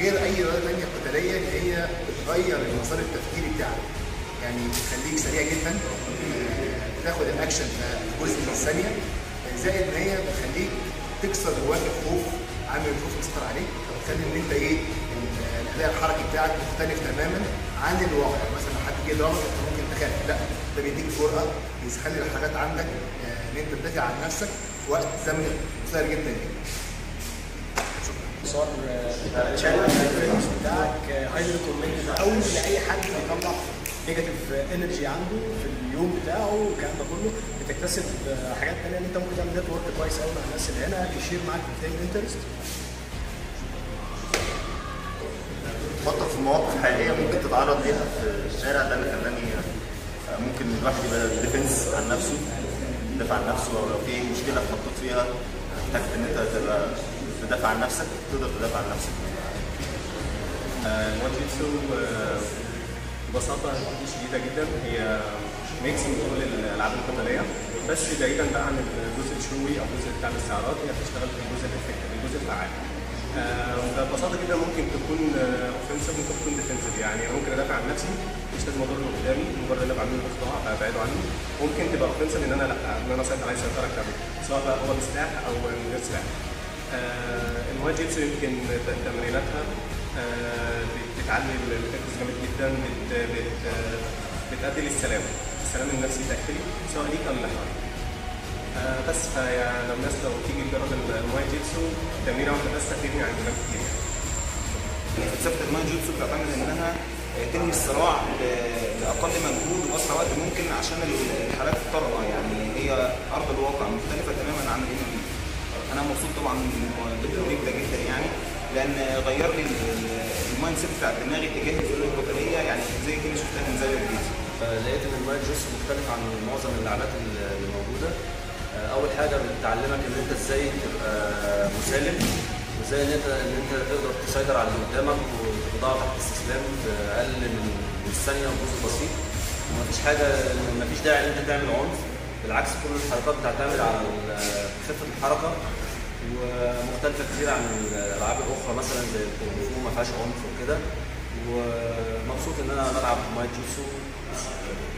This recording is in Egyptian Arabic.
غير اي رياضه ثانيه قتاليه ان هي بتغير المسار التفكيري بتاعك يعني بتخليك سريع جدا آه، تاخد الاكشن في جزء من الثانيه زائد ان هي بتخليك تكسر جواك الخوف عامل الخوف مسيطر عليك فبتخلي ان انت ايه ال- الاداء الحركي بتاعك مختلف تماما عن الواقع مثلا حد جه ضربك انت ممكن تخاف لا ده بيديك فرقه بيخلي الحاجات عندك آه، ان انت تدافع عن نفسك في وقت زمني قصير جدا جدا صار تشانل الفيديوز بتاعك هايلي ريكومندد قوي لاي حد بيطلع نيجاتيف انرجي عنده في اليوم بتاعه والكلام ده كله بتكتسب آه، حاجات تانية ان انت ممكن تعمل نتورك كويس قوي مع الناس اللي هنا يشير معاك في انترست بطل في مواقف حقيقيه ممكن تتعرض ليها في الشارع ده اللي خلاني آه، ممكن الواحد يبقى ديفنس عن نفسه يدافع عن نفسه او لو في مشكله محطوط فيها محتاج ان انت تبقى تدافع عن نفسك تقدر تدافع عن نفسك الوجيتسو ببساطة شديدة جدا هي ميكس من كل الألعاب القتالية بس بعيدا بقى عن الجزء الشوي أو الجزء بتاع الاستعراض هي بتشتغل في الجزء الإفكتيف الجزء الفعال. آه، ببساطة جدا ممكن تكون اوفنسيف ممكن تكون ديفنسيف يعني أنا ممكن أدافع عن نفسي مش لازم أضر اللي قدامي مجرد ان انا بعمل له اخطاء ابعده عنه ممكن تبقى اوفنسيف ان انا لا ان انا اسيطر عليه سيطره كامله سواء بقى هو بسلاح او من غير سلاح. آه، الواجيتسو يمكن ت- تمريناتها آه، بتعلي التركيز جامد جدا بت بت بتأدي للسلام السلام النفسي داخلي سواء ليك او لحواليك آه، بس فيا لو الناس لو تيجي تجرب المواي جيتسو تمرينه واحده بس هتبني عن كلام كتير يعني فلسفه المان جوتسو بتعتمد انها تنهي الصراع ب- باقل مجهود واسرع وقت ممكن عشان ال- الحالات الطارئه يعني هي ارض الواقع مختلفه تماما عن الام انا مبسوط طبعا من الدكتور ده جدا يعني لان غير لي ال- ال- المايند سيت بتاع دماغي تجاه الفنون القتاليه يعني زي كده شفتها من زاويه جديده لقيت ان المايند جوس مختلف عن معظم اللعبات اللي موجوده آه، اول حاجه بتعلمك ان انت ازاي تبقى مسالم وازاي ان انت ان انت تقدر تسيطر على اللي قدامك وتضعه تحت استسلام في اقل من من الثانيه وجزء بسيط ومفيش حاجه مفيش داعي ان انت تعمل عنف بالعكس كل الحركات بتعتمد على ال- خفه الحركه ومختلفه كتير عن الالعاب الاخرى مثلا زي الكونغ فو ما فيهاش عنف وكده ومبسوط ان انا بلعب ماي جوتسو